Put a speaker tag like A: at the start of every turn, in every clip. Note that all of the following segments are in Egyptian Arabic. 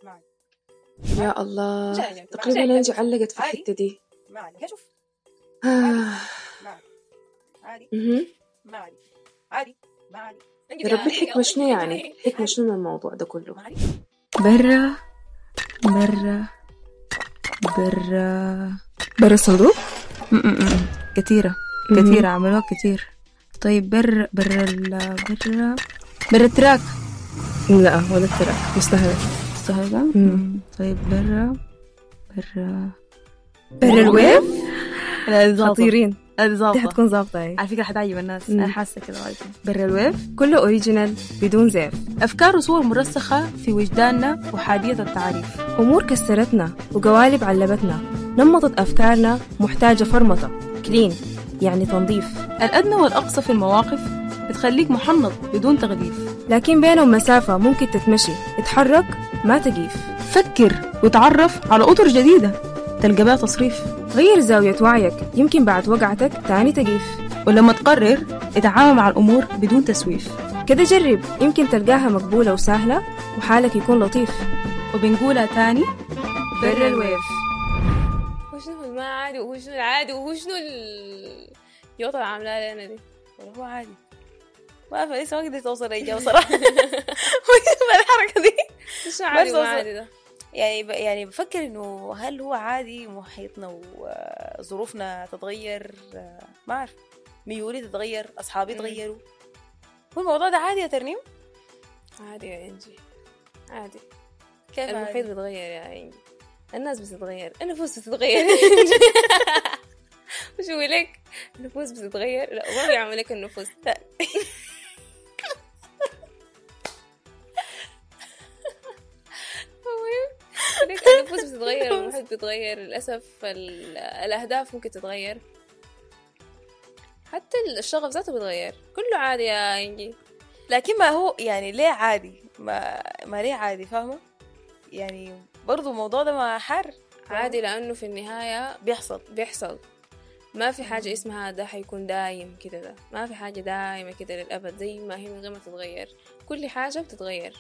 A: ما علي
B: يا الله
A: جاي- جاي.
B: تقريبا
A: جاي-
B: انجي علقت في
A: عادي.
B: الحتة دي
A: ما علي شوف
B: آه.
A: ما علي عادي
B: مهم.
A: ما علي عادي ما علي
B: يا رب الحكمة شنو يعني الحكمة شنو من الموضوع ده كله
A: ما علي
C: برا برا برا برا الصندوق م- م- م. كثيرة
B: مهم.
C: كثيرة عملوها كثير طيب برا برا ال- برا برا التراك
B: لا ولا التراك مستهبل
C: مستهلكة
B: مم.
C: طيب برا برا برا الويف لا هذه ظابطة.
B: خطيرين
C: هذه
B: دي
C: ظابطة
B: حتكون ظابطة هي
C: على فكرة حتعجب الناس
B: مم.
C: أنا حاسة كده وايد.
B: برا الويف كله اوريجينال بدون زيف
C: أفكار وصور مرسخة في وجداننا وحادية التعريف
B: أمور كسرتنا وقوالب علبتنا نمطت أفكارنا محتاجة فرمطة كلين يعني تنظيف
C: الأدنى والأقصى في المواقف بتخليك محنط بدون تغليف
B: لكن بينهم مسافة ممكن تتمشي اتحرك ما تقيف
C: فكر وتعرف على أطر جديدة تلقى بها تصريف
B: غير زاوية وعيك يمكن بعد وقعتك تاني تقيف
C: ولما تقرر اتعامل مع الأمور بدون تسويف
B: كده جرب يمكن تلقاها مقبولة وسهلة وحالك يكون لطيف
C: وبنقولها تاني
B: برا الويف
D: وشنو ما عادي وشنو العادي وشنو اليوطة اللي عاملاها لنا دي
A: ولا هو عادي ما اعرف لسه ما قدرت اوصل اجابه صراحه الحركه دي
D: شنو عادي
A: بس
D: وما
A: أوصل.
D: عادي ده
A: يعني ب... يعني بفكر انه هل هو عادي محيطنا وظروفنا تتغير آه، ما اعرف ميولي تتغير اصحابي
D: مم.
A: يتغيروا هو الموضوع ده عادي يا ترنيم
D: عادي يا انجي عادي
A: كيف
D: المحيط
A: عادي؟
D: بيتغير يا انجي الناس بتتغير النفوس بتتغير وش اقول لك النفوس بتتغير لا ما بيعمل لك النفوس لا المهم، لك النفوس بتتغير المحيط بيتغير للأسف ال- الأهداف ممكن تتغير حتى الشغف ذاته بيتغير كله عادي يا إنجي
A: لكن ما هو يعني ليه عادي ما ما ليه عادي فاهمه يعني برضو الموضوع ده ما حر
D: عادي لأنه في النهاية
A: بيحصل
D: بيحصل ما في حاجة اسمها ده حيكون دايم كده ده ما في حاجة دايمة كده للأبد زي ما هي من غير ما تتغير كل حاجة بتتغير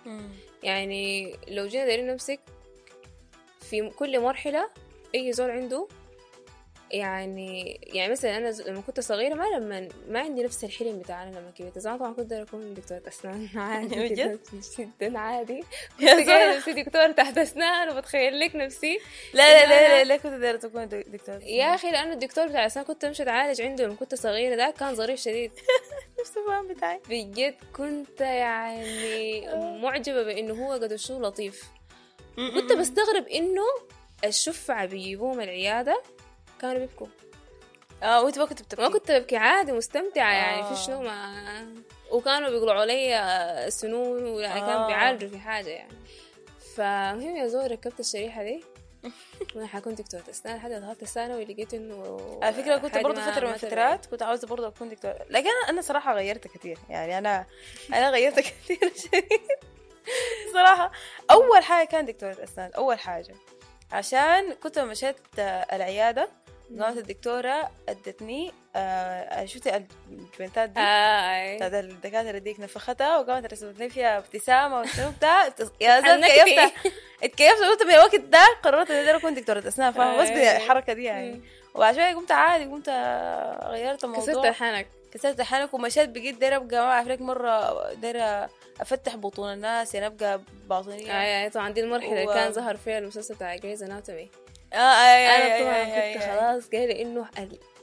D: يعني لو جينا دايرين نمسك في كل مرحلة أي زول عنده يعني يعني مثلا أنا ز- لما كنت صغيرة ما لما ما عندي نفس الحلم بتاعنا لما كبرت زمان طبعا كنت دايرة أكون دكتورة أسنان عادي كده
A: بجد؟
D: جدا عادي
A: يا
D: كنت قايلة
A: زلمة.
D: نفسي دكتورة تحت أسنان وبتخيل لك نفسي
A: لا لا
D: إنه
A: لا
D: أنا-
A: لا, لا كنت دايرة تكون دك- دكتور
D: يا اخي لانه الدكتور بتاع الاسنان كنت امشي اتعالج عنده لما كنت صغيره ده كان ظريف شديد
A: نفس الفهم بتاعي
D: بجد كنت يعني معجبه بانه هو قد شو لطيف كنت بستغرب انه الشفعة بيجيبوهم العياده كانوا بيبكوا
A: اه وانت ما كنت بتبكي
D: ما كنت ببكي عادي مستمتعه يعني
A: آه.
D: في شنو ما وكانوا بيقولوا علي سنون ولا كانوا
A: آه.
D: بيعالجوا في حاجه يعني فمهم يا زول ركبت الشريحه دي وانا حكون دكتورة اسنان لحد ما دخلت الثانوي لقيت انه
A: على فكرة كنت
D: حاجة
A: برضه
D: ما-
A: فترة من
D: ما تبع.
A: الفترات كنت عاوزة برضه أكون دكتورة لكن أنا أنا صراحة غيرت كثير يعني أنا أنا غيرت كثير شديد صراحة أول حاجة كان دكتورة أسنان أول حاجة عشان كنت لما مشيت آه، العيادة قامت الدكتورة ادتني آه شفتي البنتات دي
D: آه
A: بتاعت الدكاترة ديك نفختها وقامت رسمت لي فيها ابتسامة وشنو بتاع يا زلمة
D: حنكتي.
A: كيفتها اتكيفت قلت من الوقت ده قررت اني أقدر اكون دكتورة اسنان فاهمة بس
D: أي.
A: بالحركة دي يعني وبعد شوية قمت عادي قمت غيرت الموضوع
D: كسرت الحنك
A: كسرت حالك ومشيت بجد دايرة ابقى ما اعرف لك مرة دايرة افتح بطون الناس يعني ابقى باطنية
D: آه طبعا دي المرحلة اللي
A: و-
D: كان ظهر فيها المسلسل بتاع جريز اناتومي
A: اه اي
D: انا
A: اي
D: طبعا
A: اي اي
D: كنت
A: اي
D: خلاص قايلة انه ال-